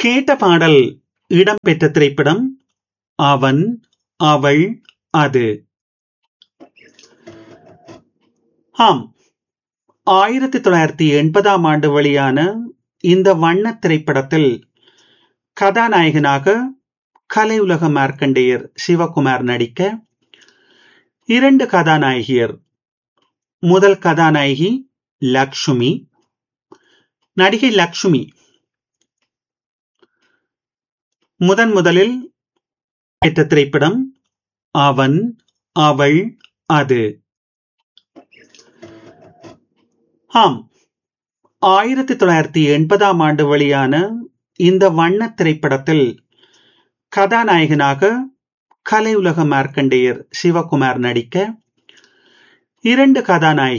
கேட்ட பாடல் இடம்பெற்ற திரைப்படம் அவன் அவள் அது ஆம் ஆயிரத்தி தொள்ளாயிரத்தி எண்பதாம் ஆண்டு வெளியான இந்த வண்ண திரைப்படத்தில் கதாநாயகனாக கலையுலக மார்க்கண்டேயர் சிவகுமார் நடிக்க இரண்டு கதாநாயகியர் முதல் கதாநாயகி லக்ஷ்மி நடிகை லக்ஷ்மி முதன் முதலில் பெற்ற திரைப்படம் அவன் அவள் அது ஆம் ஆயிரத்தி தொள்ளாயிரத்தி எண்பதாம் ஆண்டு வெளியான இந்த வண்ண திரைப்படத்தில் கதாநாயகனாக கலையுலக மார்க்கண்டேயர் சிவகுமார் நடிக்க இரண்டு கதாநாயகி